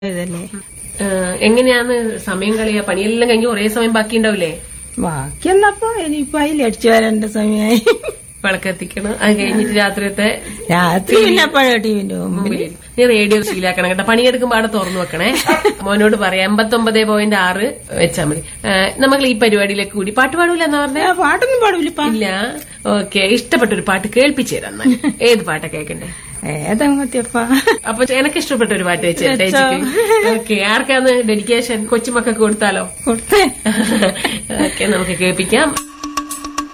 ഇതല്ലേ ഏഹ്, എങ്ങനെയാന്ന് സമയം കളിയാ പണിയെല്ലാം കഴിഞ്ഞ് ഒരേ സമയം ബാക്കി ഉണ്ടാവില്ലേ ബാക്കിയെന്നപ്പോ ഇനിയിപ്പൊ അതിൽ അടിച്ചു വരേണ്ട സമയമായി വിളക്കെത്തിക്കണം അത് കഴിഞ്ഞിട്ട് രാത്രിയത്തെ രാത്രി പിന്നെ എപ്പോഴാ ടിവിന്റെ മുമ്പിൽ മുമ്പിൽ നീ റേഡിയോ ശീലാക്കണം കേട്ടോ പണിയെടുക്കുമ്പോ അവിടെ തുറന്നു വെക്കണേ മോനോട് പറയാം എൺപത്തൊമ്പത് പോയിന്റ് ആറ് വെച്ചാൽ മതി ഏഹ്, നമുക്ക് ഈ പരിപാടിയിലേക്ക് കൂടി പാട്ട് പാടൂല എന്നാ പറഞ്ഞേ ആ, പാട്ടൊന്നും പാടൂലിപ്പാ ഇല്ല ഓക്കെ ഇഷ്ടപ്പെട്ട ഒരു പാട്ട് കേൾപ്പിച്ചു തരാം എന്നാ. ഏത് പാട്ടാ കേൾക്കണ്ടേ ഏതങ്ങത്തിയപ്പാ അപ്പൊ എനക്ക് ഇഷ്ടപ്പെട്ട ഒരു പാട്ട് വെച്ച് ചേച്ചിക്ക് ഓക്കെ ആർക്കാന്ന് ഡെഡിക്കേഷൻ കൊച്ചുമക്കൾക്ക് കൊടുത്താലോ കൊടുത്തേ ഓക്കെ നമുക്ക് കേൾപ്പിക്കാം